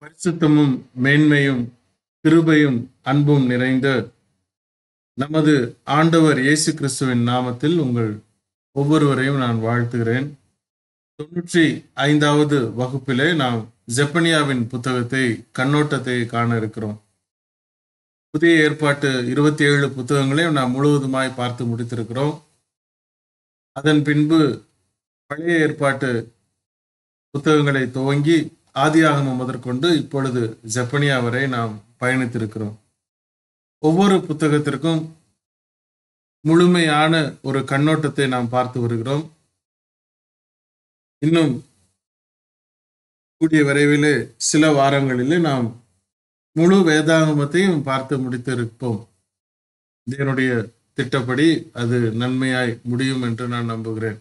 பரிசுத்தமும் மேன்மையும் கிருபையும் அன்பும் நிறைந்த நமது ஆண்டவர் இயேசு கிறிஸ்துவின் நாமத்தில் உங்கள் ஒவ்வொருவரையும் நான் வாழ்த்துகிறேன் தொன்னூற்றி ஐந்தாவது வகுப்பிலே நாம் ஜெப்பனியாவின் புத்தகத்தை கண்ணோட்டத்தை காண இருக்கிறோம் புதிய ஏற்பாட்டு இருபத்தி ஏழு புத்தகங்களையும் நாம் முழுவதுமாய் பார்த்து முடித்திருக்கிறோம் அதன் பின்பு பழைய ஏற்பாட்டு புத்தகங்களை துவங்கி ஆதியாகமம் முதற்கொண்டு இப்பொழுது ஜப்பனியா வரை நாம் பயணித்திருக்கிறோம் ஒவ்வொரு புத்தகத்திற்கும் முழுமையான ஒரு கண்ணோட்டத்தை நாம் பார்த்து வருகிறோம் இன்னும் கூடிய விரைவிலே சில வாரங்களிலே நாம் முழு வேதாகமத்தையும் பார்த்து முடித்திருப்போம் இதனுடைய திட்டப்படி அது நன்மையாய் முடியும் என்று நான் நம்புகிறேன்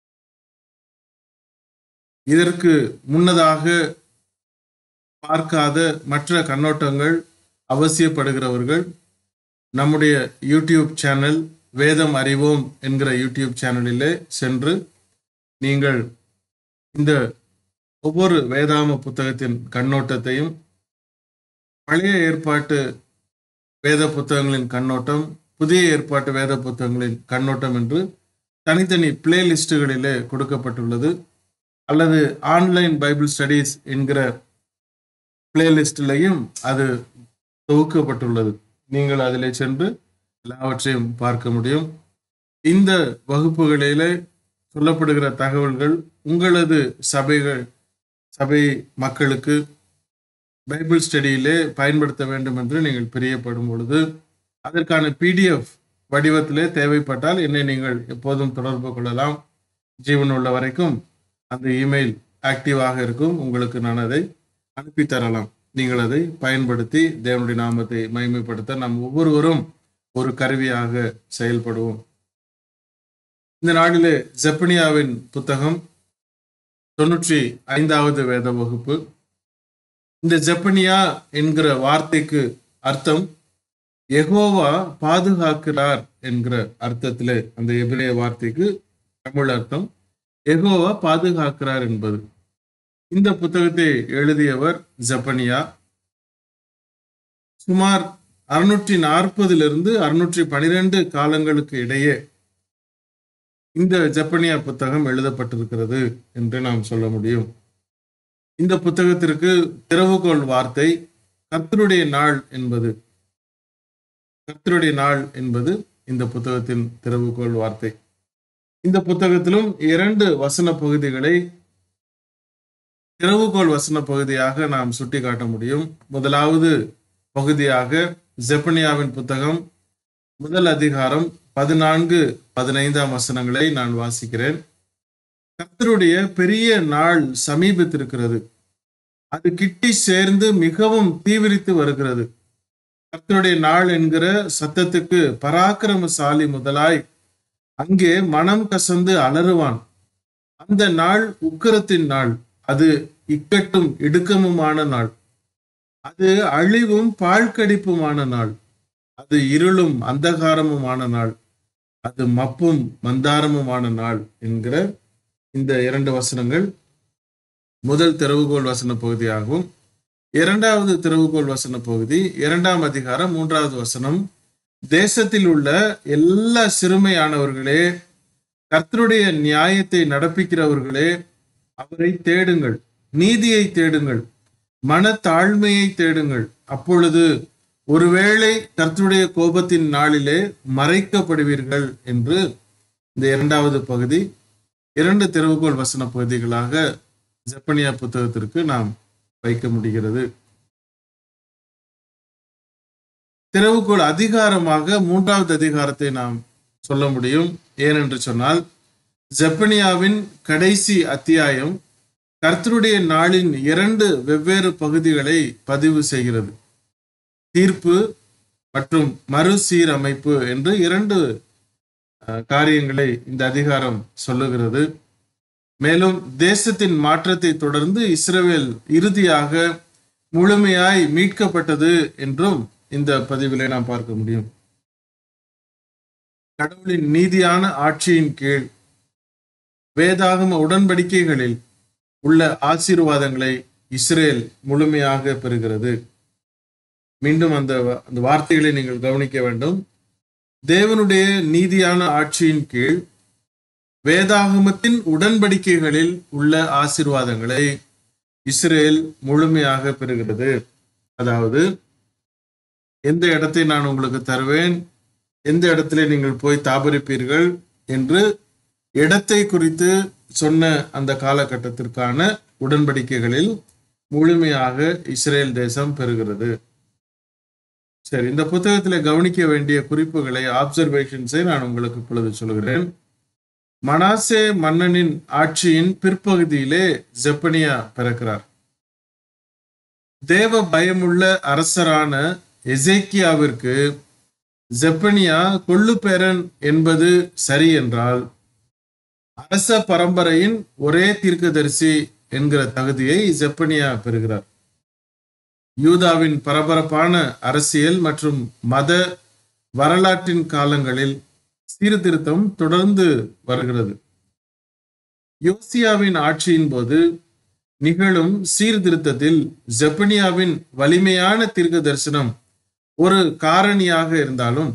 இதற்கு முன்னதாக பார்க்காத மற்ற கண்ணோட்டங்கள் அவசியப்படுகிறவர்கள் நம்முடைய யூடியூப் சேனல் வேதம் அறிவோம் என்கிற யூடியூப் சேனலிலே சென்று நீங்கள் இந்த ஒவ்வொரு வேதாம புத்தகத்தின் கண்ணோட்டத்தையும் பழைய ஏற்பாட்டு வேத புத்தகங்களின் கண்ணோட்டம் புதிய ஏற்பாட்டு வேத புத்தகங்களின் கண்ணோட்டம் என்று தனித்தனி பிளேலிஸ்டுகளிலே கொடுக்கப்பட்டுள்ளது அல்லது ஆன்லைன் பைபிள் ஸ்டடீஸ் என்கிற பிளேலிஸ்டிலையும் அது தொகுக்கப்பட்டுள்ளது நீங்கள் அதிலே சென்று எல்லாவற்றையும் பார்க்க முடியும் இந்த வகுப்புகளிலே சொல்லப்படுகிற தகவல்கள் உங்களது சபைகள் சபை மக்களுக்கு பைபிள் ஸ்டடியிலே பயன்படுத்த வேண்டும் என்று நீங்கள் பிரியப்படும் பொழுது அதற்கான பிடிஎஃப் வடிவத்திலே தேவைப்பட்டால் என்னை நீங்கள் எப்போதும் தொடர்பு கொள்ளலாம் ஜீவன் உள்ள வரைக்கும் அந்த இமெயில் ஆக்டிவாக இருக்கும் உங்களுக்கு நான் அதை அனுப்பி தரலாம் நீங்கள் அதை பயன்படுத்தி தேவனுடைய நாமத்தை மகிமைப்படுத்த நாம் ஒவ்வொருவரும் ஒரு கருவியாக செயல்படுவோம் இந்த நாளிலே ஜெப்பனியாவின் புத்தகம் தொன்னூற்றி ஐந்தாவது வேத வகுப்பு இந்த ஜெப்பனியா என்கிற வார்த்தைக்கு அர்த்தம் எகோவா பாதுகாக்கிறார் என்கிற அர்த்தத்திலே அந்த எபிரேய வார்த்தைக்கு தமிழ் அர்த்தம் எகோவா பாதுகாக்கிறார் என்பது இந்த புத்தகத்தை எழுதியவர் ஜப்பனியா சுமார் அறுநூற்றி நாற்பதிலிருந்து அறுநூற்றி பனிரெண்டு காலங்களுக்கு இடையே இந்த ஜப்பனியா புத்தகம் எழுதப்பட்டிருக்கிறது என்று நாம் சொல்ல முடியும் இந்த புத்தகத்திற்கு திறவுகோள் வார்த்தை கர்த்தருடைய நாள் என்பது கர்த்தருடைய நாள் என்பது இந்த புத்தகத்தின் திறவுகோள் வார்த்தை இந்த புத்தகத்திலும் இரண்டு வசன பகுதிகளை திறவுகோள் வசன பகுதியாக நாம் சுட்டிக்காட்ட முடியும் முதலாவது பகுதியாக ஜெப்பனியாவின் புத்தகம் முதல் அதிகாரம் பதினான்கு பதினைந்தாம் வசனங்களை நான் வாசிக்கிறேன் கர்த்தருடைய பெரிய நாள் சமீபத்திருக்கிறது அது கிட்டி சேர்ந்து மிகவும் தீவிரித்து வருகிறது கர்த்தருடைய நாள் என்கிற சத்தத்துக்கு பராக்கிரமசாலி முதலாய் அங்கே மனம் கசந்து அலறுவான் அந்த நாள் உக்கரத்தின் நாள் அது இக்கட்டும் இடுக்கமுமான நாள் அது அழிவும் பாழ்கடிப்புமான நாள் அது இருளும் அந்தகாரமுமான நாள் அது மப்பும் மந்தாரமுமான நாள் என்கிற இந்த இரண்டு வசனங்கள் முதல் திறவுகோள் வசன பகுதியாகவும் இரண்டாவது திறவுகோள் வசன பகுதி இரண்டாம் அதிகாரம் மூன்றாவது வசனம் தேசத்தில் உள்ள எல்லா சிறுமையானவர்களே கர்த்தருடைய நியாயத்தை நடப்பிக்கிறவர்களே அவரை தேடுங்கள் நீதியை தேடுங்கள் மனத்தாழ்மையை தேடுங்கள் அப்பொழுது ஒருவேளை கர்த்தருடைய கோபத்தின் நாளிலே மறைக்கப்படுவீர்கள் என்று இந்த இரண்டாவது பகுதி இரண்டு திறவுகோள் வசன பகுதிகளாக ஜப்பனியா புத்தகத்திற்கு நாம் வைக்க முடிகிறது திறவுகோள் அதிகாரமாக மூன்றாவது அதிகாரத்தை நாம் சொல்ல முடியும் ஏனென்று சொன்னால் ஜப்பனியாவின் கடைசி அத்தியாயம் கர்த்தருடைய நாளின் இரண்டு வெவ்வேறு பகுதிகளை பதிவு செய்கிறது தீர்ப்பு மற்றும் மறுசீரமைப்பு என்று இரண்டு காரியங்களை இந்த அதிகாரம் சொல்லுகிறது மேலும் தேசத்தின் மாற்றத்தை தொடர்ந்து இஸ்ரேல் இறுதியாக முழுமையாய் மீட்கப்பட்டது என்றும் இந்த பதிவிலே நாம் பார்க்க முடியும் கடவுளின் நீதியான ஆட்சியின் கீழ் வேதாகம உடன்படிக்கைகளில் உள்ள ஆசீர்வாதங்களை இஸ்ரேல் முழுமையாக பெறுகிறது மீண்டும் அந்த அந்த வார்த்தைகளை நீங்கள் கவனிக்க வேண்டும் தேவனுடைய நீதியான ஆட்சியின் கீழ் வேதாகமத்தின் உடன்படிக்கைகளில் உள்ள ஆசிர்வாதங்களை இஸ்ரேல் முழுமையாக பெறுகிறது அதாவது எந்த இடத்தை நான் உங்களுக்கு தருவேன் எந்த இடத்துல நீங்கள் போய் தாபரிப்பீர்கள் என்று இடத்தை குறித்து சொன்ன அந்த காலகட்டத்திற்கான உடன்படிக்கைகளில் முழுமையாக இஸ்ரேல் தேசம் பெறுகிறது சரி இந்த புத்தகத்தில் கவனிக்க வேண்டிய குறிப்புகளை ஆப்சர்வேஷன்ஸை நான் உங்களுக்கு இப்பொழுது சொல்கிறேன் மனாசே மன்னனின் ஆட்சியின் பிற்பகுதியிலே ஜெப்பனியா பிறக்கிறார் தேவ பயமுள்ள அரசரான எசேக்கியாவிற்கு ஜெப்பனியா கொள்ளுப்பேரன் என்பது சரி என்றால் அரச பரம்பரையின் ஒரே தீர்க்கதரிசி என்கிற தகுதியை ஜெப்பனியா பெறுகிறார் யூதாவின் பரபரப்பான அரசியல் மற்றும் மத வரலாற்றின் காலங்களில் சீர்திருத்தம் தொடர்ந்து வருகிறது யோசியாவின் ஆட்சியின் போது நிகழும் சீர்திருத்தத்தில் ஜெப்பனியாவின் வலிமையான தீர்க்க தரிசனம் ஒரு காரணியாக இருந்தாலும்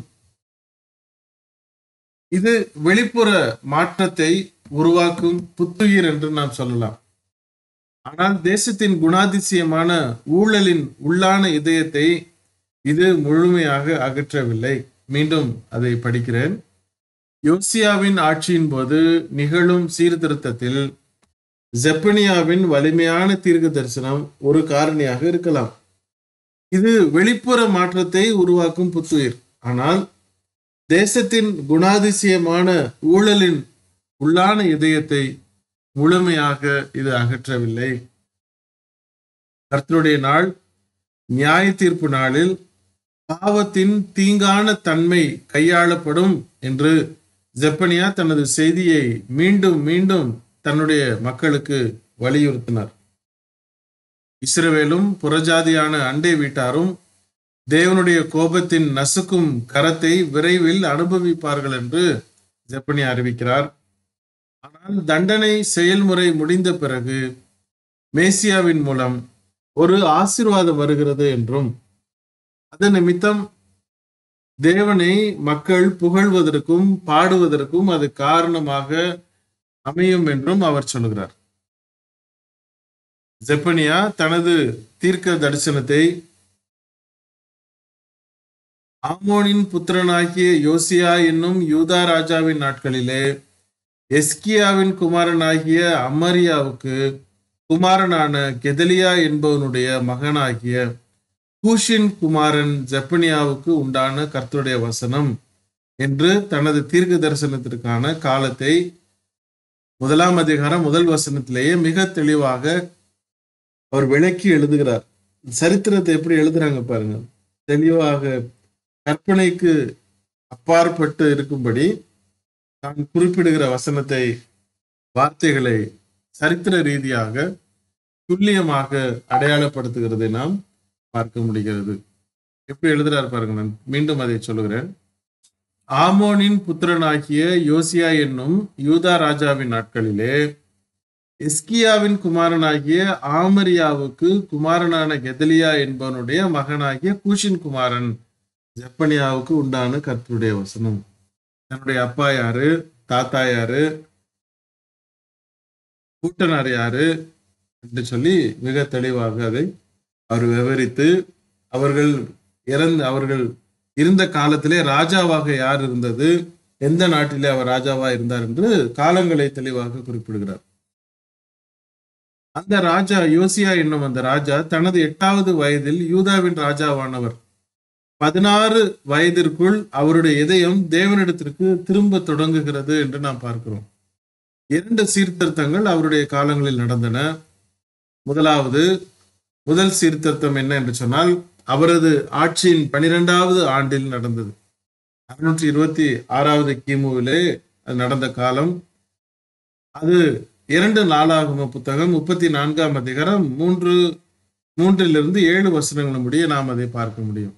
இது வெளிப்புற மாற்றத்தை உருவாக்கும் புத்துயிர் என்று நாம் சொல்லலாம் ஆனால் தேசத்தின் குணாதிசயமான ஊழலின் உள்ளான இதயத்தை இது முழுமையாக அகற்றவில்லை மீண்டும் அதை படிக்கிறேன் யோசியாவின் ஆட்சியின் போது நிகழும் சீர்திருத்தத்தில் ஜெப்பனியாவின் வலிமையான தீர்க்க தரிசனம் ஒரு காரணியாக இருக்கலாம் இது வெளிப்புற மாற்றத்தை உருவாக்கும் புத்துயிர் ஆனால் தேசத்தின் குணாதிசயமான ஊழலின் உள்ளான இதயத்தை முழுமையாக இது அகற்றவில்லை கர்த்தருடைய நாள் நியாய தீர்ப்பு நாளில் பாவத்தின் தீங்கான தன்மை கையாளப்படும் என்று ஜெப்பனியா தனது செய்தியை மீண்டும் மீண்டும் தன்னுடைய மக்களுக்கு வலியுறுத்தினார் இஸ்ரவேலும் புறஜாதியான அண்டை வீட்டாரும் தேவனுடைய கோபத்தின் நசுக்கும் கரத்தை விரைவில் அனுபவிப்பார்கள் என்று ஜெப்பனி அறிவிக்கிறார் ஆனால் தண்டனை செயல்முறை முடிந்த பிறகு மேசியாவின் மூலம் ஒரு ஆசீர்வாதம் வருகிறது என்றும் அதன் நிமித்தம் தேவனை மக்கள் புகழ்வதற்கும் பாடுவதற்கும் அது காரணமாக அமையும் என்றும் அவர் சொல்கிறார் ஜெப்பனியா தனது தீர்க்க தரிசனத்தை ஆமோனின் புத்திரனாகிய யோசியா என்னும் யூதா ராஜாவின் நாட்களிலே எஸ்கியாவின் குமாரனாகிய அம்மரியாவுக்கு குமாரனான கெதலியா என்பவனுடைய மகனாகிய கூஷின் குமாரன் ஜெப்பனியாவுக்கு உண்டான கர்த்தருடைய வசனம் என்று தனது தீர்க்க தரிசனத்திற்கான காலத்தை முதலாம் அதிகாரம் முதல் வசனத்திலேயே மிக தெளிவாக அவர் விளக்கி எழுதுகிறார் சரித்திரத்தை எப்படி எழுதுறாங்க பாருங்க தெளிவாக கற்பனைக்கு அப்பாற்பட்டு இருக்கும்படி தான் குறிப்பிடுகிற வசனத்தை வார்த்தைகளை சரித்திர ரீதியாக துல்லியமாக அடையாளப்படுத்துகிறதை நாம் பார்க்க முடிகிறது எப்படி எழுதுறார் பாருங்க நான் மீண்டும் அதை சொல்லுகிறேன் ஆமோனின் புத்திரனாகிய யோசியா என்னும் யூதா ராஜாவின் நாட்களிலே எஸ்கியாவின் குமாரனாகிய ஆமரியாவுக்கு குமாரனான கெதலியா என்பவனுடைய மகனாகிய கூஷின் குமாரன் ஜப்பனியாவுக்கு உண்டான கர்த்தருடைய வசனம் தன்னுடைய அப்பா யாரு தாத்தா யாரு கூட்டனார் யாரு என்று சொல்லி மிக தெளிவாக அதை அவர் விவரித்து அவர்கள் இறந்து அவர்கள் இருந்த காலத்திலே ராஜாவாக யார் இருந்தது எந்த நாட்டிலே அவர் ராஜாவா இருந்தார் என்று காலங்களை தெளிவாக குறிப்பிடுகிறார் அந்த ராஜா யோசியா என்னும் அந்த ராஜா தனது எட்டாவது வயதில் யூதாவின் ராஜாவானவர் பதினாறு வயதிற்குள் அவருடைய இதயம் தேவனிடத்திற்கு திரும்ப தொடங்குகிறது என்று நாம் பார்க்கிறோம் இரண்டு சீர்திருத்தங்கள் அவருடைய காலங்களில் நடந்தன முதலாவது முதல் சீர்திருத்தம் என்ன என்று சொன்னால் அவரது ஆட்சியின் பனிரெண்டாவது ஆண்டில் நடந்தது அறுநூற்றி இருபத்தி ஆறாவது கிமுவிலே அது நடந்த காலம் அது இரண்டு நாளாகும புத்தகம் முப்பத்தி நான்காம் அதிகாரம் மூன்று மூன்றிலிருந்து ஏழு வசனங்கள் முடிய நாம் அதை பார்க்க முடியும்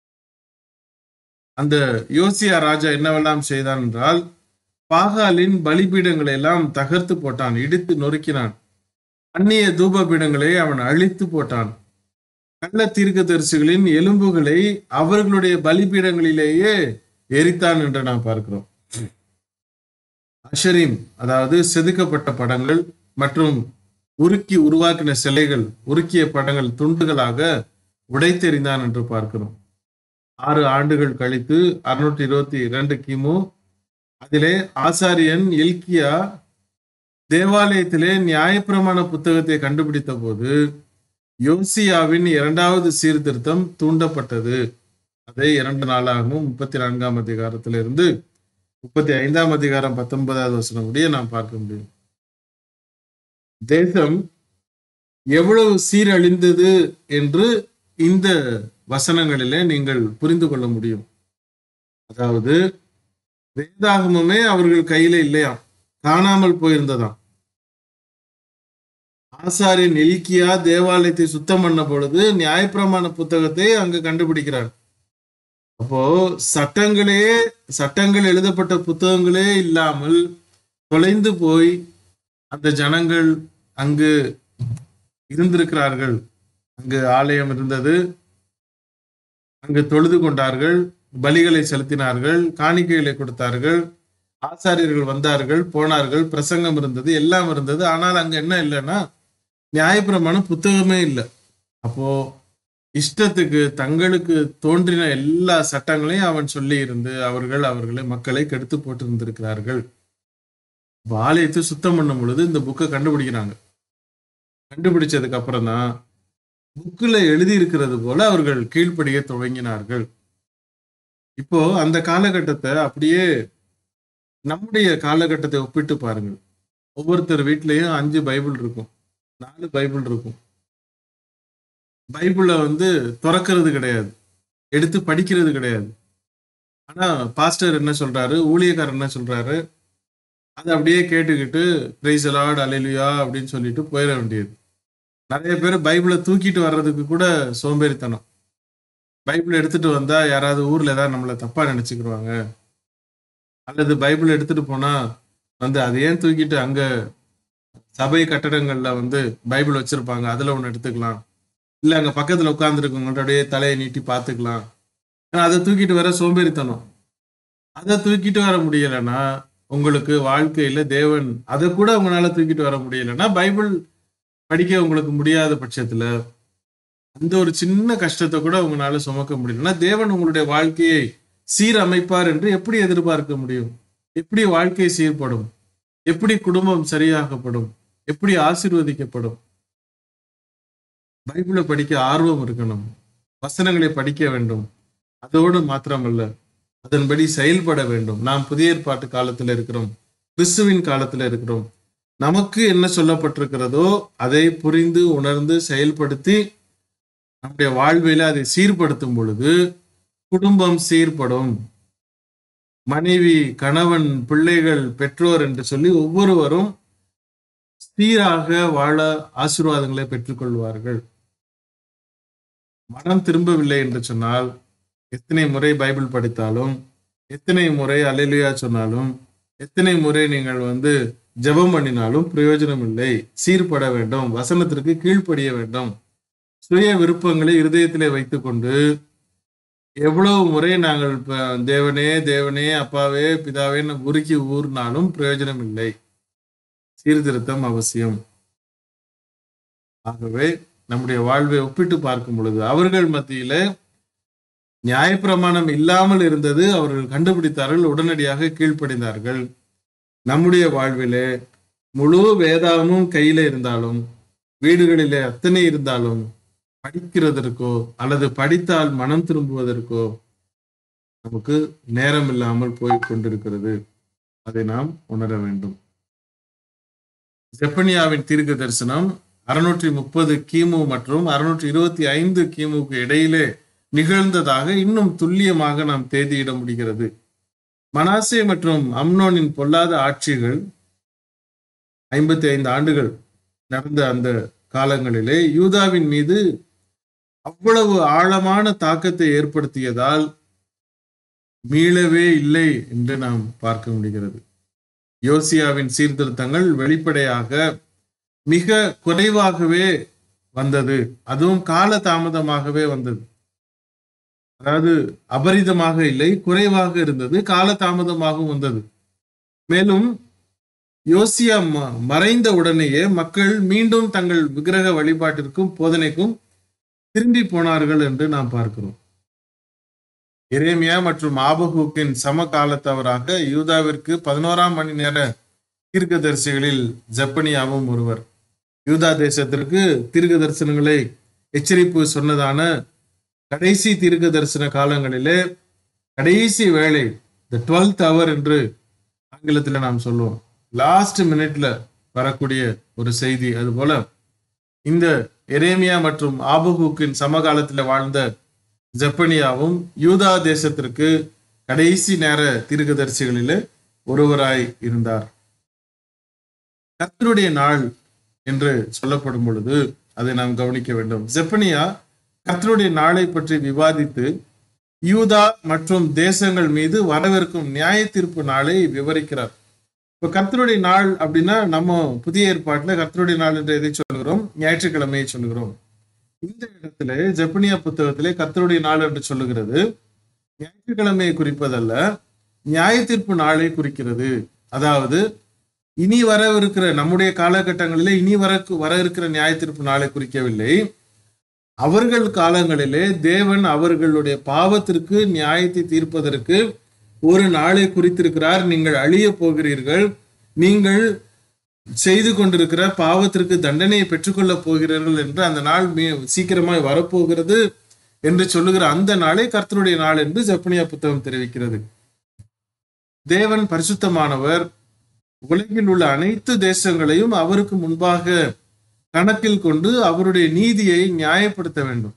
அந்த யோசியா ராஜா என்னவெல்லாம் செய்தான் என்றால் பாகாலின் பலிபீடங்களை எல்லாம் தகர்த்து போட்டான் இடித்து நொறுக்கினான் அந்நிய தூபபீடங்களை அவன் அழித்து போட்டான் கள்ள தீர்க்கதரிசிகளின் எலும்புகளை அவர்களுடைய பலிபீடங்களிலேயே எரித்தான் என்று நாம் பார்க்கிறோம் அஷரீம் அதாவது செதுக்கப்பட்ட படங்கள் மற்றும் உருக்கி உருவாக்கின சிலைகள் உருக்கிய படங்கள் துண்டுகளாக உடைத்தெறிந்தான் என்று பார்க்கிறோம் ஆறு ஆண்டுகள் கழித்து அறுநூற்றி இருபத்தி இரண்டு கிமு அதிலே ஆசாரியன் இல்கியா தேவாலயத்திலே நியாயப்பிரமாண புத்தகத்தை கண்டுபிடித்த போது யோசியாவின் இரண்டாவது சீர்திருத்தம் தூண்டப்பட்டது அதை இரண்டு நாளாகவும் முப்பத்தி நான்காம் அதிகாரத்திலிருந்து முப்பத்தி ஐந்தாம் அதிகாரம் பத்தொன்பதாவது வசனம் முடிய நாம் பார்க்க முடியும் தேசம் எவ்வளவு சீரழிந்தது என்று இந்த வசனங்களிலே நீங்கள் புரிந்து கொள்ள முடியும் அதாவது வேதாகமமே அவர்கள் கையில இல்லையாம் காணாமல் போயிருந்ததாம் ஆசாரியன் இல்கியா தேவாலயத்தை சுத்தம் பண்ண பொழுது நியாயப்பிரமாண புத்தகத்தை அங்கு கண்டுபிடிக்கிறார் அப்போ சட்டங்களே சட்டங்கள் எழுதப்பட்ட புத்தகங்களே இல்லாமல் தொலைந்து போய் அந்த ஜனங்கள் அங்கு இருந்திருக்கிறார்கள் அங்கு ஆலயம் இருந்தது அங்கு தொழுது கொண்டார்கள் பலிகளை செலுத்தினார்கள் காணிக்கைகளை கொடுத்தார்கள் ஆசாரியர்கள் வந்தார்கள் போனார்கள் பிரசங்கம் இருந்தது எல்லாம் இருந்தது ஆனால் அங்க என்ன இல்லைன்னா நியாயப்பிரமாணம் புத்தகமே இல்லை அப்போ இஷ்டத்துக்கு தங்களுக்கு தோன்றின எல்லா சட்டங்களையும் அவன் சொல்லி இருந்து அவர்கள் அவர்களை மக்களை கெடுத்து போட்டு இருந்திருக்கிறார்கள் அப்ப ஆலயத்தை சுத்தம் பண்ணும் பொழுது இந்த புக்கை கண்டுபிடிக்கிறாங்க கண்டுபிடிச்சதுக்கு அப்புறம் தான் புக்கில் எழுதி இருக்கிறது போல அவர்கள் கீழ்ப்படிய துவங்கினார்கள் இப்போ அந்த காலகட்டத்தை அப்படியே நம்முடைய காலகட்டத்தை ஒப்பிட்டு பாருங்கள் ஒவ்வொருத்தர் வீட்லயும் அஞ்சு பைபிள் இருக்கும் நாலு பைபிள் இருக்கும் பைபிளை வந்து திறக்கிறது கிடையாது எடுத்து படிக்கிறது கிடையாது ஆனா பாஸ்டர் என்ன சொல்றாரு ஊழியக்காரர் என்ன சொல்றாரு அதை அப்படியே கேட்டுக்கிட்டு பிரைஸ் அலாட் அலைலுயா அப்படின்னு சொல்லிட்டு போயிட வேண்டியது நிறைய பேர் பைபிளை தூக்கிட்டு வர்றதுக்கு கூட சோம்பேறித்தனம் பைபிள் எடுத்துட்டு வந்தா யாராவது ஊர்ல ஏதாவது நம்மளை தப்பா நினைச்சுக்கிடுவாங்க அல்லது பைபிள் எடுத்துட்டு போனா வந்து அதை ஏன் தூக்கிட்டு அங்க சபை கட்டடங்கள்ல வந்து பைபிள் வச்சிருப்பாங்க அதுல ஒண்ணு எடுத்துக்கலாம் இல்ல அங்க பக்கத்துல உட்கார்ந்துருக்கவங்களுடைய தலையை நீட்டி பார்த்துக்கலாம் ஆனா அதை தூக்கிட்டு வர சோம்பேறித்தனம் அதை தூக்கிட்டு வர முடியலைன்னா உங்களுக்கு வாழ்க்கையில தேவன் அதை கூட உங்களால தூக்கிட்டு வர முடியலைன்னா பைபிள் படிக்க உங்களுக்கு முடியாத பட்சத்துல அந்த ஒரு சின்ன கஷ்டத்தை கூட உங்களால சுமக்க முடியலன்னா தேவன் உங்களுடைய வாழ்க்கையை சீரமைப்பார் என்று எப்படி எதிர்பார்க்க முடியும் எப்படி வாழ்க்கை சீர்படும் எப்படி குடும்பம் சரியாகப்படும் எப்படி ஆசீர்வதிக்கப்படும் பைபிளை படிக்க ஆர்வம் இருக்கணும் வசனங்களை படிக்க வேண்டும் அதோடு மாத்திரமல்ல அதன்படி செயல்பட வேண்டும் நாம் புதிய ஏற்பாட்டு காலத்துல இருக்கிறோம் கிறிஸ்துவின் காலத்துல இருக்கிறோம் நமக்கு என்ன சொல்லப்பட்டிருக்கிறதோ அதை புரிந்து உணர்ந்து செயல்படுத்தி நம்முடைய வாழ்வில அதை சீர்படுத்தும் பொழுது குடும்பம் சீர்படும் மனைவி கணவன் பிள்ளைகள் பெற்றோர் என்று சொல்லி ஒவ்வொருவரும் சீராக வாழ ஆசீர்வாதங்களை பெற்றுக்கொள்வார்கள் மனம் திரும்பவில்லை என்று சொன்னால் எத்தனை முறை பைபிள் படித்தாலும் எத்தனை முறை அலையிலுயா சொன்னாலும் எத்தனை முறை நீங்கள் வந்து ஜெபம் பண்ணினாலும் பிரயோஜனம் இல்லை சீர்பட வேண்டும் வசனத்திற்கு கீழ்ப்படிய வேண்டும் சுய விருப்பங்களை இருதயத்திலே வைத்துக்கொண்டு எவ்வளவு முறை நாங்கள் ப- தேவனே தேவனே அப்பாவே பிதாவேன்னு உருக்கி ஊர்னாலும் பிரயோஜனம் இல்லை சீர்திருத்தம் அவசியம் ஆகவே நம்முடைய வாழ்வை ஒப்பிட்டு பார்க்கும் பொழுது அவர்கள் மத்தியில நியாயப்பிரமாணம் இல்லாமல் இருந்தது அவர்கள் கண்டுபிடித்தார்கள் உடனடியாக கீழ்ப்படிந்தார்கள் நம்முடைய வாழ்விலே முழு வேதாகமும் கையில இருந்தாலும் வீடுகளிலே அத்தனை இருந்தாலும் படிக்கிறதற்கோ அல்லது படித்தால் மனம் திரும்புவதற்கோ நமக்கு நேரம் இல்லாமல் போய் கொண்டிருக்கிறது அதை நாம் உணர வேண்டும் ஜெப்பனியாவின் தீர்க்க தரிசனம் அறுநூற்றி முப்பது கிமு மற்றும் அறுநூற்றி இருபத்தி ஐந்து கிமுக்கு இடையிலே நிகழ்ந்ததாக இன்னும் துல்லியமாக நாம் தேதியிட முடிகிறது மனாசே மற்றும் அம்னோனின் பொல்லாத ஆட்சிகள் ஐம்பத்தி ஐந்து ஆண்டுகள் நடந்த அந்த காலங்களிலே யூதாவின் மீது அவ்வளவு ஆழமான தாக்கத்தை ஏற்படுத்தியதால் மீளவே இல்லை என்று நாம் பார்க்க முடிகிறது யோசியாவின் சீர்திருத்தங்கள் வெளிப்படையாக மிக குறைவாகவே வந்தது அதுவும் கால தாமதமாகவே வந்தது அதாவது அபரிதமாக இல்லை குறைவாக இருந்தது கால தாமதமாகவும் வந்தது மேலும் யோசியா ம- மறைந்த உடனேயே மக்கள் மீண்டும் தங்கள் விக்கிரக வழிபாட்டிற்கும் போதனைக்கும் திரும்பி போனார்கள் என்று நாம் பார்க்கிறோம் எரேமியா மற்றும் ஆபகூக்கின் சம காலத்தவராக யூதாவிற்கு பதினோராம் மணி நேர தீர்க்கதரிசிகளில் ஜப்பனியாவும் ஒருவர் யூதா தேசத்திற்கு தீர்க்க தரிசனங்களை எச்சரிப்பு சொன்னதான கடைசி தீர்க்க தரிசன காலங்களிலே கடைசி வேளை த டுவெல்த் அவர் என்று ஆங்கிலத்தில் நாம் சொல்லுவோம் லாஸ்ட் மினிட்ல வரக்கூடிய ஒரு செய்தி அதுபோல இந்த எரேமியா மற்றும் ஆபகூக்கின் சமகாலத்தில் வாழ்ந்த ஜப்பனியாவும் யூதா தேசத்திற்கு கடைசி நேர தீர்க்கதரிசிகளிலே ஒருவராய் இருந்தார் கர்த்தருடைய நாள் என்று சொல்லப்படும் பொழுது அதை நாம் கவனிக்க வேண்டும் ஜெப்பனியா கர்த்தருடைய நாளை பற்றி விவாதித்து யூதா மற்றும் தேசங்கள் மீது வரவிருக்கும் நியாய தீர்ப்பு நாளை விவரிக்கிறார் இப்ப கர்த்தருடைய நாள் அப்படின்னா நம்ம புதிய ஏற்பாட்டுல கர்த்தருடைய நாள் என்று எதை சொல்கிறோம் ஞாயிற்றுக்கிழமையை சொல்கிறோம் இந்த இடத்துல ஜெப்பனியா புத்தகத்திலே கர்த்தருடைய நாள் என்று சொல்லுகிறது ஞாயிற்றுக்கிழமையை குறிப்பதல்ல நியாய தீர்ப்பு நாளை குறிக்கிறது அதாவது இனி வரவிருக்கிற நம்முடைய காலகட்டங்களிலே இனி வர வர இருக்கிற நியாய தீர்ப்பு நாளை குறிக்கவில்லை அவர்கள் காலங்களிலே தேவன் அவர்களுடைய பாவத்திற்கு நியாயத்தை தீர்ப்பதற்கு ஒரு நாளை குறித்திருக்கிறார் நீங்கள் அழிய போகிறீர்கள் நீங்கள் செய்து கொண்டிருக்கிற பாவத்திற்கு தண்டனையை பெற்றுக்கொள்ளப் போகிறீர்கள் என்று அந்த நாள் மீ- சீக்கிரமாய் வரப்போகிறது என்று சொல்லுகிற அந்த நாளை கர்த்தருடைய நாள் என்று ஜெப்பனியா புத்தகம் தெரிவிக்கிறது தேவன் பரிசுத்தமானவர் உலகில் உள்ள அனைத்து தேசங்களையும் அவருக்கு முன்பாக கணக்கில் கொண்டு அவருடைய நீதியை நியாயப்படுத்த வேண்டும்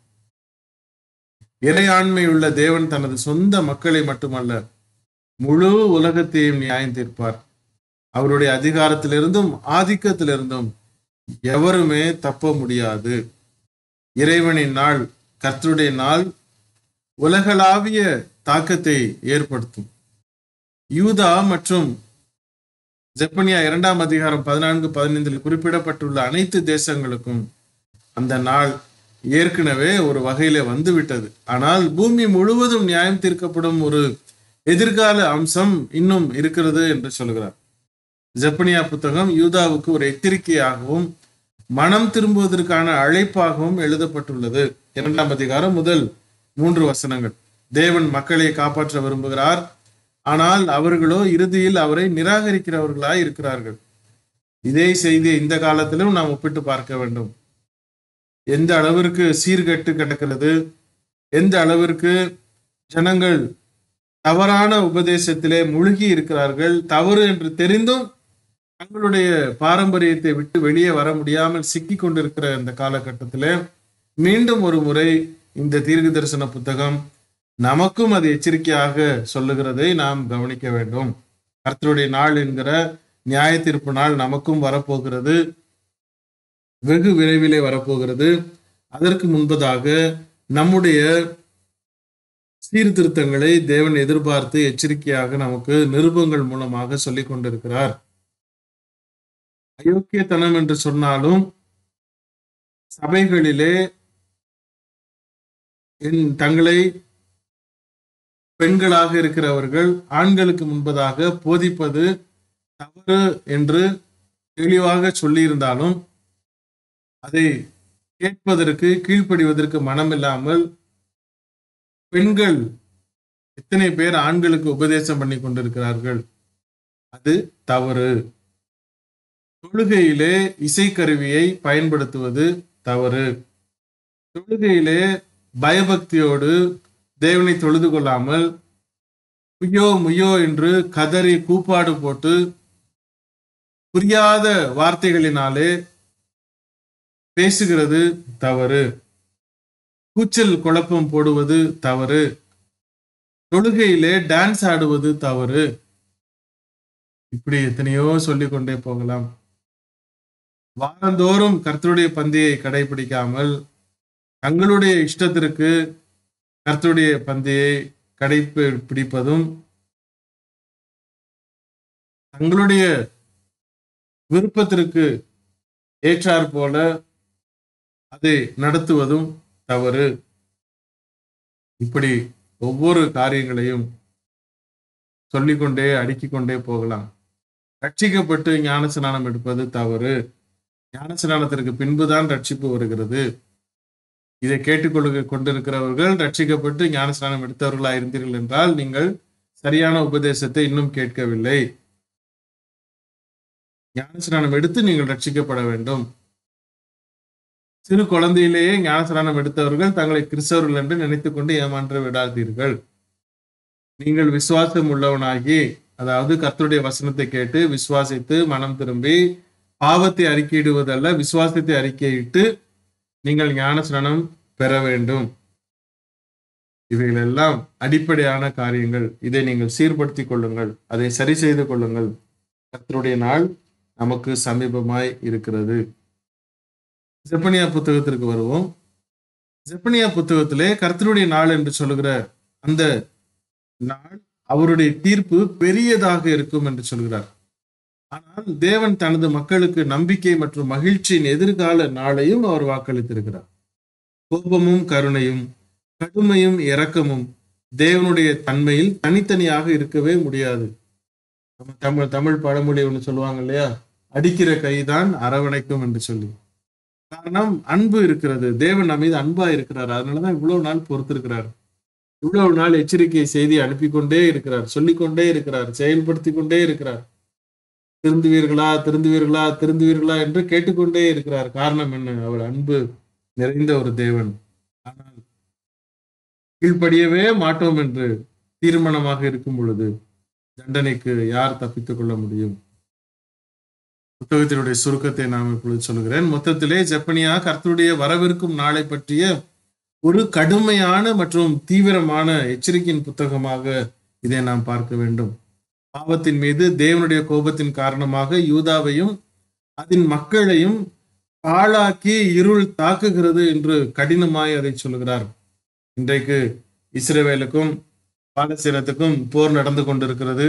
இறையாண்மை உள்ள தேவன் தனது சொந்த மக்களை மட்டுமல்ல முழு உலகத்தையும் நியாயம் தீர்ப்பார் அவருடைய அதிகாரத்திலிருந்தும் ஆதிக்கத்திலிருந்தும் எவருமே தப்ப முடியாது இறைவனின் நாள் கர்த்தருடைய நாள் உலகளாவிய தாக்கத்தை ஏற்படுத்தும் யூதா மற்றும் ஜெப்பனியா இரண்டாம் அதிகாரம் பதினான்கு பதினைந்தில் குறிப்பிடப்பட்டுள்ள அனைத்து தேசங்களுக்கும் அந்த நாள் ஏற்கனவே ஒரு வகையில வந்துவிட்டது ஆனால் பூமி முழுவதும் நியாயம் தீர்க்கப்படும் ஒரு எதிர்கால அம்சம் இன்னும் இருக்கிறது என்று சொல்கிறார் ஜெப்பனியா புத்தகம் யூதாவுக்கு ஒரு எச்சரிக்கையாகவும் மனம் திரும்புவதற்கான அழைப்பாகவும் எழுதப்பட்டுள்ளது இரண்டாம் அதிகாரம் முதல் மூன்று வசனங்கள் தேவன் மக்களை காப்பாற்ற விரும்புகிறார் ஆனால் அவர்களோ இறுதியில் அவரை நிராகரிக்கிறவர்களாய் இருக்கிறார்கள் இதே செய்தியை இந்த காலத்திலும் நாம் ஒப்பிட்டு பார்க்க வேண்டும் எந்த அளவிற்கு சீர்கெட்டு கிடக்கிறது எந்த அளவிற்கு ஜனங்கள் தவறான உபதேசத்திலே முழுகி இருக்கிறார்கள் தவறு என்று தெரிந்தும் தங்களுடைய பாரம்பரியத்தை விட்டு வெளியே வர முடியாமல் சிக்கி கொண்டிருக்கிற இந்த காலகட்டத்திலே மீண்டும் ஒரு முறை இந்த தீர்க்க தரிசன புத்தகம் நமக்கும் அது எச்சரிக்கையாக சொல்லுகிறதை நாம் கவனிக்க வேண்டும் கர்த்தருடைய நாள் என்கிற நியாய தீர்ப்பு நாள் நமக்கும் வரப்போகிறது வெகு விரைவிலே வரப்போகிறது அதற்கு முன்பதாக நம்முடைய சீர்திருத்தங்களை தேவன் எதிர்பார்த்து எச்சரிக்கையாக நமக்கு நிருபங்கள் மூலமாக சொல்லிக் கொண்டிருக்கிறார் அயோக்கியத்தனம் என்று சொன்னாலும் சபைகளிலே என் தங்களை பெண்களாக இருக்கிறவர்கள் ஆண்களுக்கு முன்பதாக போதிப்பது தவறு என்று தெளிவாக சொல்லியிருந்தாலும் அதை கேட்பதற்கு கீழ்ப்படிவதற்கு மனமில்லாமல் பெண்கள் எத்தனை பேர் ஆண்களுக்கு உபதேசம் பண்ணி கொண்டிருக்கிறார்கள் அது தவறு தொழுகையிலே இசைக்கருவியை பயன்படுத்துவது தவறு தொழுகையிலே பயபக்தியோடு தேவனை தொழுது கொள்ளாமல் முய்யோ முய்யோ என்று கதறி கூப்பாடு போட்டு புரியாத வார்த்தைகளினாலே பேசுகிறது தவறு கூச்சல் குழப்பம் போடுவது தவறு தொழுகையிலே டான்ஸ் ஆடுவது தவறு இப்படி எத்தனையோ சொல்லிக் கொண்டே போகலாம் வாரந்தோறும் கர்த்தருடைய பந்தியை கடைபிடிக்காமல் தங்களுடைய இஷ்டத்திற்கு கர்த்தருடைய பந்தியை கடைபிடிப்பதும் தங்களுடைய விருப்பத்திற்கு ஏற்றாற் போல அதை நடத்துவதும் தவறு இப்படி ஒவ்வொரு காரியங்களையும் சொல்லிக்கொண்டே அடுக்கிக் கொண்டே போகலாம் ரட்சிக்கப்பட்டு ஞான ஸ்நானம் எடுப்பது தவறு ஞான ஸ்நானத்திற்கு பின்புதான் ரட்சிப்பு வருகிறது இதை கேட்டுக்கொள்ள கொண்டிருக்கிறவர்கள் ரட்சிக்கப்பட்டு ஞான ஸ்நானம் எடுத்தவர்களாக இருந்தீர்கள் என்றால் நீங்கள் சரியான உபதேசத்தை இன்னும் கேட்கவில்லை ஞான ஸ்நானம் எடுத்து நீங்கள் ரட்சிக்கப்பட வேண்டும் சிறு குழந்தையிலேயே ஞான ஸ்நானம் எடுத்தவர்கள் தங்களை கிறிஸ்தவர்கள் என்று நினைத்துக் கொண்டு ஏமாற்ற விடாதீர்கள் நீங்கள் விசுவாசம் உள்ளவனாகி அதாவது கர்த்தருடைய வசனத்தை கேட்டு விசுவாசித்து மனம் திரும்பி பாவத்தை அறிக்கையிடுவதல்ல விசுவாசத்தை அறிக்கையிட்டு நீங்கள் ஞான ஸ்நானம் பெற வேண்டும் இவைகள் எல்லாம் அடிப்படையான காரியங்கள் இதை நீங்கள் சீர்படுத்திக் கொள்ளுங்கள் அதை சரி செய்து கொள்ளுங்கள் கர்த்தருடைய நாள் நமக்கு சமீபமாய் இருக்கிறது ஜெப்பனியா புத்தகத்திற்கு வருவோம் ஜெப்பனியா புத்தகத்திலே கர்த்தருடைய நாள் என்று சொல்லுகிற அந்த நாள் அவருடைய தீர்ப்பு பெரியதாக இருக்கும் என்று சொல்கிறார் ஆனால் தேவன் தனது மக்களுக்கு நம்பிக்கை மற்றும் மகிழ்ச்சியின் எதிர்கால நாளையும் அவர் வாக்களித்திருக்கிறார் கோபமும் கருணையும் கடுமையும் இரக்கமும் தேவனுடைய தன்மையில் தனித்தனியாக இருக்கவே முடியாது நம்ம தமிழ் தமிழ் பழமொழி ஒன்று சொல்லுவாங்க இல்லையா அடிக்கிற கைதான் அரவணைக்கும் என்று சொல்லி காரணம் அன்பு இருக்கிறது தேவன் நம்ம மீது அன்பா இருக்கிறார் அதனாலதான் இவ்வளவு நாள் பொறுத்திருக்கிறார் இவ்வளவு நாள் எச்சரிக்கை செய்தி அனுப்பி கொண்டே இருக்கிறார் சொல்லிக்கொண்டே இருக்கிறார் செயல்படுத்தி கொண்டே இருக்கிறார் திருந்துவீர்களா திருந்துவீர்களா திருந்துவீர்களா என்று கேட்டுக்கொண்டே இருக்கிறார் காரணம் என்ன அவர் அன்பு நிறைந்த ஒரு தேவன் ஆனால் கீழ்ப்படியவே மாட்டோம் என்று தீர்மானமாக இருக்கும் பொழுது தண்டனைக்கு யார் தப்பித்துக் கொள்ள முடியும் புத்தகத்தினுடைய சுருக்கத்தை நாம் இப்பொழுது சொல்கிறேன் மொத்தத்திலே ஜப்பனியா கர்த்தருடைய வரவிருக்கும் நாளை பற்றிய ஒரு கடுமையான மற்றும் தீவிரமான எச்சரிக்கையின் புத்தகமாக இதை நாம் பார்க்க வேண்டும் பாவத்தின் மீது தேவனுடைய கோபத்தின் காரணமாக யூதாவையும் அதன் மக்களையும் பாழாக்கி இருள் தாக்குகிறது என்று கடினமாய் அதை சொல்கிறார் இன்றைக்கு இஸ்ரேவேலுக்கும் பாலஸ்தீனத்துக்கும் போர் நடந்து கொண்டிருக்கிறது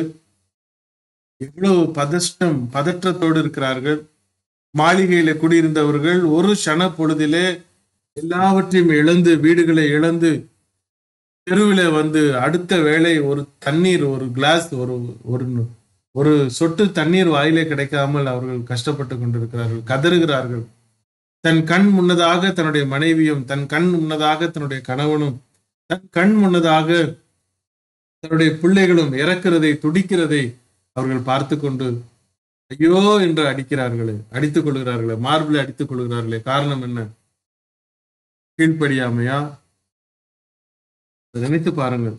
எவ்வளவு பதஷ்டம் பதற்றத்தோடு இருக்கிறார்கள் மாளிகையில குடியிருந்தவர்கள் ஒரு க்ஷண பொழுதிலே எல்லாவற்றையும் இழந்து வீடுகளை இழந்து தெருவில் வந்து அடுத்த வேளை ஒரு தண்ணீர் ஒரு கிளாஸ் ஒரு ஒரு ஒரு சொட்டு தண்ணீர் வாயிலே கிடைக்காமல் அவர்கள் கஷ்டப்பட்டு கொண்டிருக்கிறார்கள் கதறுகிறார்கள் தன் கண் முன்னதாக தன்னுடைய மனைவியும் தன் கண் முன்னதாக தன்னுடைய கணவனும் தன் கண் முன்னதாக தன்னுடைய பிள்ளைகளும் இறக்கிறதை துடிக்கிறதை அவர்கள் பார்த்து கொண்டு ஐயோ என்று அடிக்கிறார்களே அடித்துக் கொள்கிறார்களே மார்பிளை அடித்துக் கொள்கிறார்களே காரணம் என்ன கீழ்ப்படியாமையா நினைத்து பாருங்கள்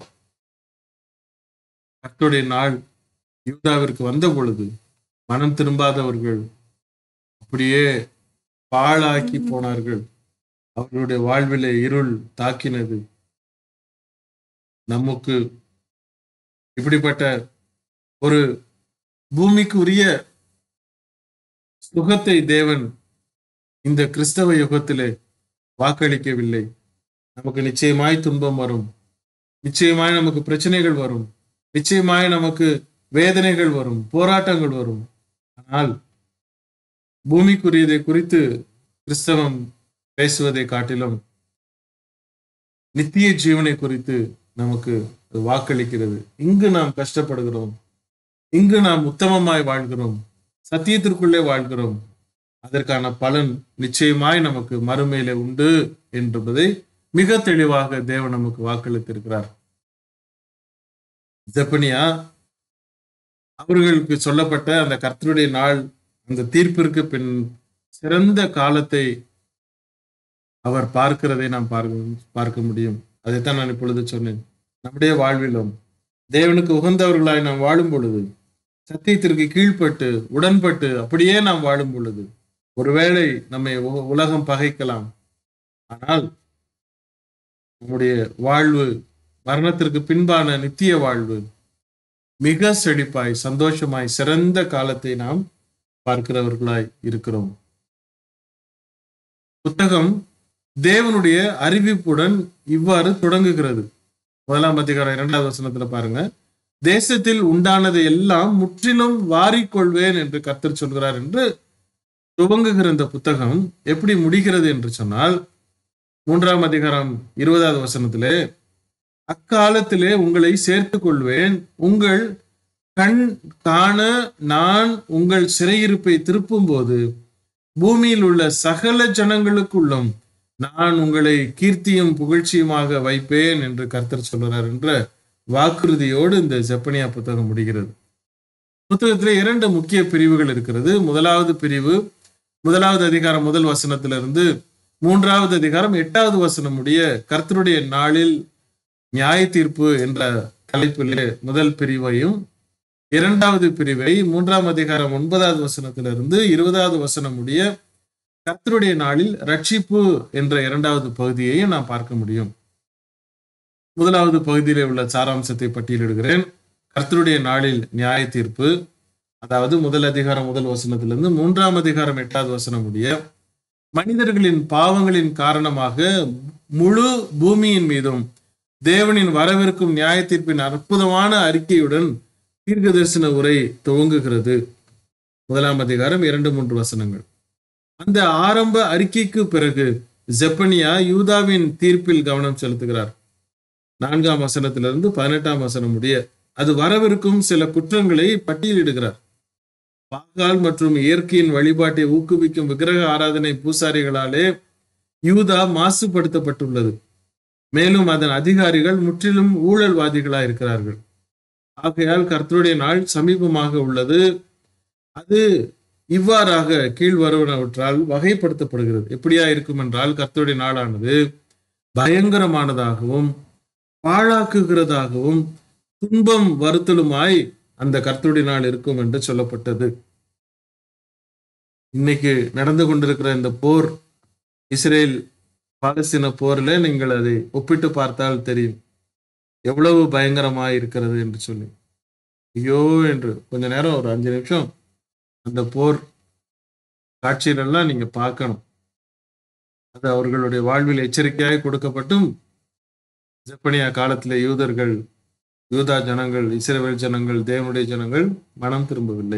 கர்த்தருடைய நாள் யூதாவிற்கு வந்த பொழுது மனம் திரும்பாதவர்கள் அப்படியே பாழாக்கி போனார்கள் அவர்களுடைய வாழ்விலே இருள் தாக்கினது நமக்கு இப்படிப்பட்ட ஒரு பூமிக்கு உரிய சுகத்தை தேவன் இந்த கிறிஸ்தவ யுகத்திலே வாக்களிக்கவில்லை நமக்கு நிச்சயமாய் துன்பம் வரும் நிச்சயமாய் நமக்கு பிரச்சனைகள் வரும் நிச்சயமாய் நமக்கு வேதனைகள் வரும் போராட்டங்கள் வரும் ஆனால் பூமிக்குரியதை குறித்து கிறிஸ்தவம் பேசுவதை காட்டிலும் நித்திய ஜீவனை குறித்து நமக்கு வாக்களிக்கிறது இங்கு நாம் கஷ்டப்படுகிறோம் இங்கு நாம் உத்தமமாய் வாழ்கிறோம் சத்தியத்திற்குள்ளே வாழ்கிறோம் அதற்கான பலன் நிச்சயமாய் நமக்கு மறுமையிலே உண்டு என்பதை மிக தெளிவாக தேவன் நமக்கு வாக்களித்திருக்கிறார் ஜப்பனியா அவர்களுக்கு சொல்லப்பட்ட அந்த கர்த்தருடைய நாள் அந்த தீர்ப்பிற்கு பின் சிறந்த காலத்தை அவர் பார்க்கிறதை நாம் பார்க்க பார்க்க முடியும் அதைத்தான் நான் இப்பொழுது சொன்னேன் நம்முடைய வாழ்விலும் தேவனுக்கு உகந்தவர்களாய் நாம் வாழும் பொழுது சத்தியத்திற்கு கீழ்ப்பட்டு உடன்பட்டு அப்படியே நாம் வாழும் பொழுது ஒருவேளை நம்மை உ- உலகம் பகைக்கலாம் ஆனால் நம்முடைய வாழ்வு மரணத்திற்கு பின்பான நித்திய வாழ்வு மிக செழிப்பாய் சந்தோஷமாய் சிறந்த காலத்தை நாம் பார்க்கிறவர்களாய் இருக்கிறோம் புத்தகம் தேவனுடைய அறிவிப்புடன் இவ்வாறு தொடங்குகிறது முதலாம் அதிகாரம் இரண்டாவது வசனத்துல பாருங்க தேசத்தில் உண்டானதை எல்லாம் முற்றிலும் வாரிக்கொள்வேன் என்று கர்த்தர் சொல்கிறார் என்று துவங்குகிற இந்த புத்தகம் எப்படி முடிகிறது என்று சொன்னால் மூன்றாம் அதிகாரம் இருபதாவது வசனத்திலே அக்காலத்திலே உங்களை சேர்த்துக் கொள்வேன் உங்கள் கண் காண நான் உங்கள் சிறையிருப்பை திருப்பும் போது பூமியில் உள்ள சகல ஜனங்களுக்குள்ளும் நான் உங்களை கீர்த்தியும் புகழ்ச்சியுமாக வைப்பேன் என்று கர்த்தர் சொல்கிறார் என்ற வாக்குறுதியோடு இந்த ஜப்பனியா புத்தகம் முடிகிறது புத்தகத்திலே இரண்டு முக்கிய பிரிவுகள் இருக்கிறது முதலாவது பிரிவு முதலாவது அதிகாரம் முதல் வசனத்திலிருந்து மூன்றாவது அதிகாரம் எட்டாவது வசனம் உடைய கர்த்தருடைய நாளில் நியாய தீர்ப்பு என்ற தலைப்பிலே முதல் பிரிவையும் இரண்டாவது பிரிவை மூன்றாம் அதிகாரம் ஒன்பதாவது வசனத்திலிருந்து இருபதாவது வசனம் உடைய கர்த்தருடைய நாளில் ரட்சிப்பு என்ற இரண்டாவது பகுதியையும் நாம் பார்க்க முடியும் முதலாவது பகுதியிலே உள்ள சாராம்சத்தை பட்டியலிடுகிறேன் கர்த்தருடைய நாளில் நியாய தீர்ப்பு அதாவது முதல் அதிகாரம் முதல் வசனத்திலிருந்து மூன்றாம் அதிகாரம் எட்டாவது வசனம் உடைய மனிதர்களின் பாவங்களின் காரணமாக முழு பூமியின் மீதும் தேவனின் வரவிருக்கும் நியாய தீர்ப்பின் அற்புதமான அறிக்கையுடன் தீர்க்க தரிசன உரை துவங்குகிறது முதலாம் அதிகாரம் இரண்டு மூன்று வசனங்கள் அந்த ஆரம்ப அறிக்கைக்கு பிறகு ஜெப்பனியா யூதாவின் தீர்ப்பில் கவனம் செலுத்துகிறார் நான்காம் வசனத்திலிருந்து பதினெட்டாம் வசனம் முடிய அது வரவிருக்கும் சில குற்றங்களை பட்டியலிடுகிறார் பாகால் மற்றும் இயற்கையின் வழிபாட்டை ஊக்குவிக்கும் விக்கிரக ஆராதனை பூசாரிகளாலே யூதா மாசுபடுத்தப்பட்டுள்ளது மேலும் அதன் அதிகாரிகள் முற்றிலும் ஊழல்வாதிகளாக இருக்கிறார்கள் ஆகையால் கர்த்தருடைய நாள் சமீபமாக உள்ளது அது இவ்வாறாக கீழ் வருவனவற்றால் வகைப்படுத்தப்படுகிறது எப்படியா இருக்கும் என்றால் கர்த்தருடைய நாளானது பயங்கரமானதாகவும் பாழாக்குகிறதாகவும் துன்பம் வருத்தலுமாய் அந்த கர்த்தருடைய நாள் இருக்கும் என்று சொல்லப்பட்டது இன்னைக்கு நடந்து கொண்டிருக்கிற இந்த போர் இஸ்ரேல் பாலஸ்தீன போர்ல நீங்கள் அதை ஒப்பிட்டு பார்த்தால் தெரியும் எவ்வளவு பயங்கரமாய் இருக்கிறது என்று சொல்லி ஐயோ என்று கொஞ்ச நேரம் ஒரு அஞ்சு நிமிஷம் அந்த போர் காட்சிகளெல்லாம் நீங்க பார்க்கணும் அது அவர்களுடைய வாழ்வில் எச்சரிக்கையாக கொடுக்கப்பட்டும் ஜப்பனியா காலத்திலே யூதர்கள் யூதா ஜனங்கள் இஸ்ரேல் ஜனங்கள் தேவனுடைய ஜனங்கள் மனம் திரும்பவில்லை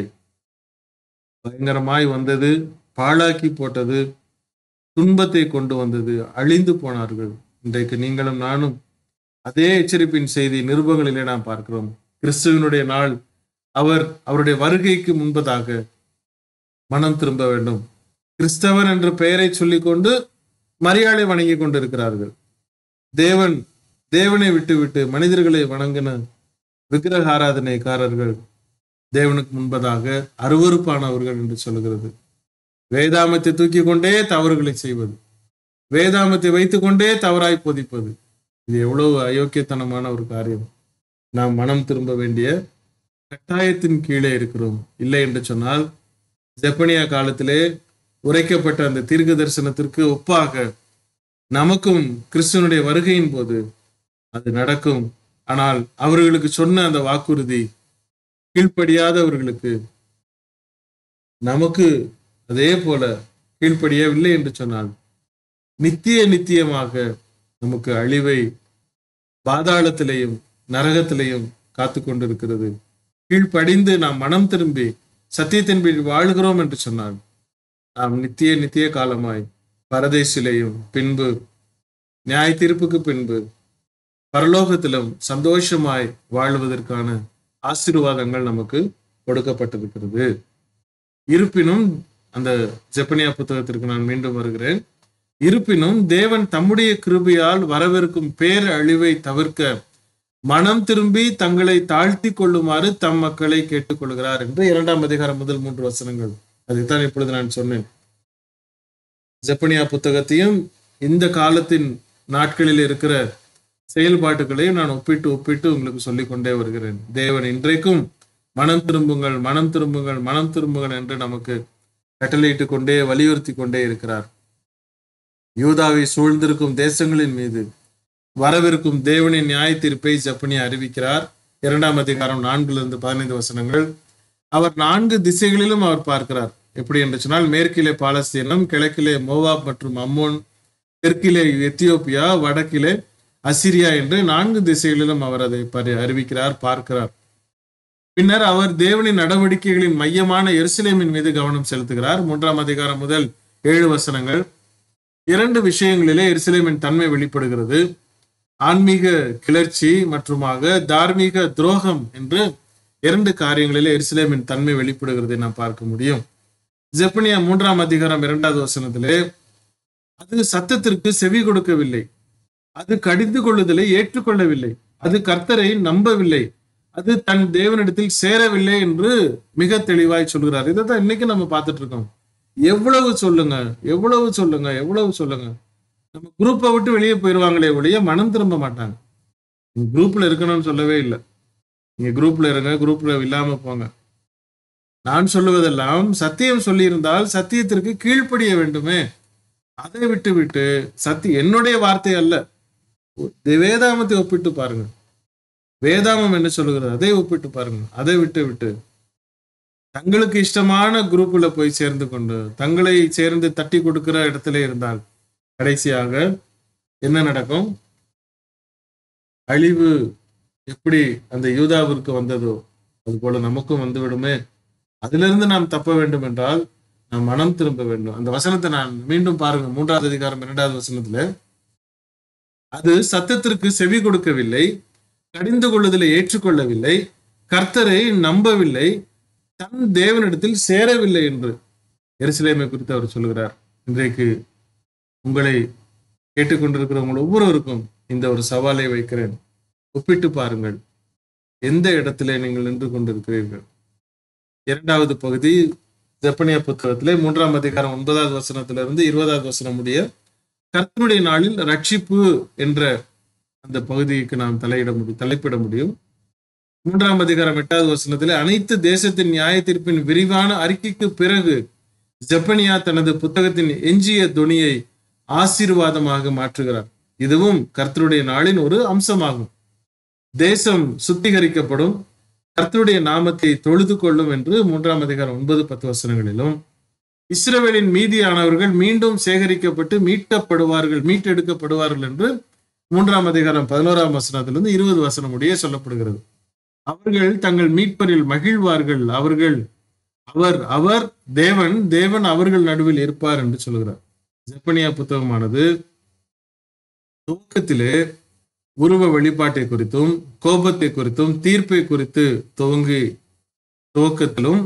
பயங்கரமாய் வந்தது பாழாக்கி போட்டது துன்பத்தை கொண்டு வந்தது அழிந்து போனார்கள் இன்றைக்கு நீங்களும் நானும் அதே எச்சரிப்பின் செய்தி நிருபங்களிலே நாம் பார்க்கிறோம் கிறிஸ்துவனுடைய நாள் அவர் அவருடைய வருகைக்கு முன்பதாக மனம் திரும்ப வேண்டும் கிறிஸ்தவன் என்ற பெயரை சொல்லிக்கொண்டு மரியாதை வணங்கி கொண்டிருக்கிறார்கள் தேவன் தேவனை விட்டுவிட்டு மனிதர்களை வணங்கின விக்கிரக ஆராதனைக்காரர்கள் தேவனுக்கு முன்பதாக அருவறுப்பானவர்கள் என்று சொல்கிறது வேதாமத்தை தூக்கி கொண்டே தவறுகளை செய்வது வேதாமத்தை வைத்துக்கொண்டே தவறாய் போதிப்பது இது எவ்வளவு அயோக்கியத்தனமான ஒரு காரியம் நாம் மனம் திரும்ப வேண்டிய கட்டாயத்தின் கீழே இருக்கிறோம் இல்லை என்று சொன்னால் ஜப்பனியா காலத்திலே உரைக்கப்பட்ட அந்த தீர்க்க தரிசனத்திற்கு ஒப்பாக நமக்கும் கிறிஸ்துவனுடைய வருகையின் போது அது நடக்கும் ஆனால் அவர்களுக்கு சொன்ன அந்த வாக்குறுதி கீழ்ப்படியாதவர்களுக்கு நமக்கு அதே போல கீழ்ப்படியவில்லை என்று சொன்னால் நித்திய நித்தியமாக நமக்கு அழிவை பாதாளத்திலேயும் நரகத்திலேயும் காத்து கொண்டிருக்கிறது கீழ்ப்படிந்து நாம் மனம் திரும்பி சத்தியத்தின்படி வாழ்கிறோம் என்று சொன்னால் நாம் நித்திய நித்திய காலமாய் பரதேசிலேயும் பின்பு நியாய தீர்ப்புக்கு பின்பு பரலோகத்திலும் சந்தோஷமாய் வாழ்வதற்கான ஆசீர்வாதங்கள் நமக்கு கொடுக்கப்பட்டிருக்கிறது இருப்பினும் அந்த ஜப்பனியா புத்தகத்திற்கு நான் மீண்டும் வருகிறேன் இருப்பினும் தேவன் தம்முடைய கிருபையால் வரவிருக்கும் பேர் அழிவை தவிர்க்க மனம் திரும்பி தங்களை தாழ்த்தி கொள்ளுமாறு தம் மக்களை கேட்டுக்கொள்கிறார் என்று இரண்டாம் அதிகாரம் முதல் மூன்று வசனங்கள் அதைத்தான் இப்பொழுது நான் சொன்னேன் ஜப்பனியா புத்தகத்தையும் இந்த காலத்தின் நாட்களில் இருக்கிற செயல்பாட்டுகளையும் நான் ஒப்பிட்டு ஒப்பிட்டு உங்களுக்கு சொல்லிக் கொண்டே வருகிறேன் தேவன் இன்றைக்கும் மனம் திரும்புங்கள் மனம் திரும்புங்கள் மனம் திரும்புங்கள் என்று நமக்கு கட்டளையிட்டு கொண்டே வலியுறுத்தி கொண்டே இருக்கிறார் யூதாவை சூழ்ந்திருக்கும் தேசங்களின் மீது வரவிருக்கும் தேவனின் நியாய தீர்ப்பை ஜப்பனி அறிவிக்கிறார் இரண்டாம் அதிகாரம் நான்கிலிருந்து பதினைந்து வசனங்கள் அவர் நான்கு திசைகளிலும் அவர் பார்க்கிறார் எப்படி என்று சொன்னால் மேற்கிலே பாலஸ்தீனம் கிழக்கிலே மோவாப் மற்றும் அம்மோன் தெற்கிலே எத்தியோப்பியா வடக்கிலே அசிரியா என்று நான்கு திசைகளிலும் அவர் அதை பரி அறிவிக்கிறார் பார்க்கிறார் பின்னர் அவர் தேவனின் நடவடிக்கைகளின் மையமான எருசலேமின் மீது கவனம் செலுத்துகிறார் மூன்றாம் அதிகாரம் முதல் ஏழு வசனங்கள் இரண்டு விஷயங்களிலே எருசலேமின் தன்மை வெளிப்படுகிறது ஆன்மீக கிளர்ச்சி மற்றுமாக தார்மீக துரோகம் என்று இரண்டு காரியங்களிலே எருசலேமின் தன்மை வெளிப்படுகிறதை நாம் பார்க்க முடியும் ஜெப்பனியா மூன்றாம் அதிகாரம் இரண்டாவது வசனத்திலே அது சத்தத்திற்கு செவி கொடுக்கவில்லை அது கடிந்து கொள்ளுதலை ஏற்றுக்கொள்ளவில்லை அது கர்த்தரை நம்பவில்லை அது தன் தேவனிடத்தில் சேரவில்லை என்று மிக தெளிவாய் சொல்கிறார் இதை தான் இன்னைக்கு நம்ம பார்த்துட்டு இருக்கோம் எவ்வளவு சொல்லுங்க எவ்வளவு சொல்லுங்க எவ்வளவு சொல்லுங்க நம்ம குரூப்பை விட்டு வெளியே போயிடுவாங்களே ஒழிய மனம் திரும்ப மாட்டாங்க நீங்க குரூப்ல இருக்கணும்னு சொல்லவே இல்லை நீங்க குரூப்ல இருங்க குரூப்ல இல்லாம போங்க நான் சொல்லுவதெல்லாம் சத்தியம் சொல்லியிருந்தால் சத்தியத்திற்கு கீழ்ப்படிய வேண்டுமே அதை விட்டு விட்டு சத்தி என்னுடைய வார்த்தை அல்ல வேதாமத்தை ஒப்பிட்டு பாருங்க வேதாமம் என்ன சொல்லுகிறது அதை ஒப்பிட்டு பாருங்க அதை விட்டு விட்டு தங்களுக்கு இஷ்டமான குரூப்ல போய் சேர்ந்து கொண்டு தங்களை சேர்ந்து தட்டி கொடுக்கிற இடத்துல இருந்தால் கடைசியாக என்ன நடக்கும் அழிவு எப்படி அந்த யூதாவிற்கு வந்ததோ அது போல நமக்கும் வந்து விடுமே அதிலிருந்து நாம் தப்ப வேண்டும் என்றால் நாம் மனம் திரும்ப வேண்டும் அந்த வசனத்தை நான் மீண்டும் பாருங்க மூன்றாவது அதிகாரம் இரண்டாவது வசனத்துல அது சத்தத்திற்கு செவி கொடுக்கவில்லை கடிந்து கொள்ளுதலை ஏற்றுக்கொள்ளவில்லை கர்த்தரை நம்பவில்லை தன் தேவனிடத்தில் சேரவில்லை என்று எருசலேமை குறித்து அவர் சொல்கிறார் இன்றைக்கு உங்களை கேட்டுக்கொண்டிருக்கிற உங்கள் ஒவ்வொருவருக்கும் இந்த ஒரு சவாலை வைக்கிறேன் ஒப்பிட்டு பாருங்கள் எந்த இடத்திலே நீங்கள் நின்று கொண்டிருக்கிறீர்கள் இரண்டாவது பகுதி ஜப்பனியா புத்தகத்திலே மூன்றாம் அதிகாரம் ஒன்பதாவது வசனத்திலிருந்து இருபதாவது வசனம் முடிய கர்த்தனுடைய நாளில் ரட்சிப்பு என்ற அந்த பகுதிக்கு நாம் தலையிட முடியும் தலைப்பிட முடியும் மூன்றாம் அதிகாரம் எட்டாவது வசனத்திலே அனைத்து தேசத்தின் நியாய தீர்ப்பின் விரிவான அறிக்கைக்கு பிறகு ஜப்பனியா தனது புத்தகத்தின் எஞ்சிய துணியை ஆசீர்வாதமாக மாற்றுகிறார் இதுவும் கர்த்தருடைய நாளின் ஒரு அம்சமாகும் தேசம் சுத்திகரிக்கப்படும் கர்த்தருடைய நாமத்தை தொழுது கொள்ளும் என்று மூன்றாம் அதிகாரம் ஒன்பது பத்து வசனங்களிலும் இஸ்ரவேலின் மீதியானவர்கள் மீண்டும் சேகரிக்கப்பட்டு மீட்கப்படுவார்கள் மீட்டெடுக்கப்படுவார்கள் என்று மூன்றாம் அதிகாரம் பதினோராம் வசனத்திலிருந்து இருபது வசனம் முடிய சொல்லப்படுகிறது அவர்கள் தங்கள் மீட்பரில் மகிழ்வார்கள் அவர்கள் அவர் அவர் தேவன் தேவன் அவர்கள் நடுவில் இருப்பார் என்று சொல்கிறார் ஜப்பனியா புத்தகமானது துவக்கத்திலே உருவ வழிபாட்டை குறித்தும் கோபத்தை குறித்தும் தீர்ப்பை குறித்து துவங்கி துவக்கத்திலும்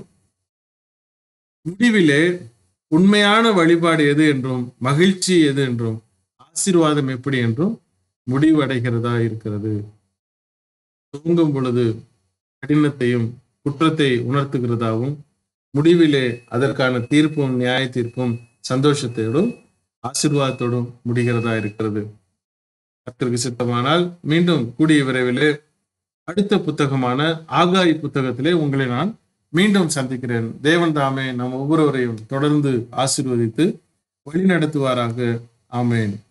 முடிவிலே உண்மையான வழிபாடு எது என்றும் மகிழ்ச்சி எது என்றும் ஆசீர்வாதம் எப்படி என்றும் முடிவடைகிறதா இருக்கிறது துவங்கும் பொழுது கடினத்தையும் குற்றத்தை உணர்த்துகிறதாவும் முடிவிலே அதற்கான தீர்ப்பும் நியாய தீர்ப்பும் சந்தோஷத்தோடும் ஆசீர்வாதத்தோடும் முடிகிறதா இருக்கிறது கர்த்தருக்கு சித்தமானால் மீண்டும் கூடிய விரைவிலே அடுத்த புத்தகமான ஆகாய் புத்தகத்திலே உங்களை நான் மீண்டும் சந்திக்கிறேன் தேவன் தாமே நம் ஒவ்வொருவரையும் தொடர்ந்து ஆசீர்வதித்து வழி நடத்துவாராக ஆமேன்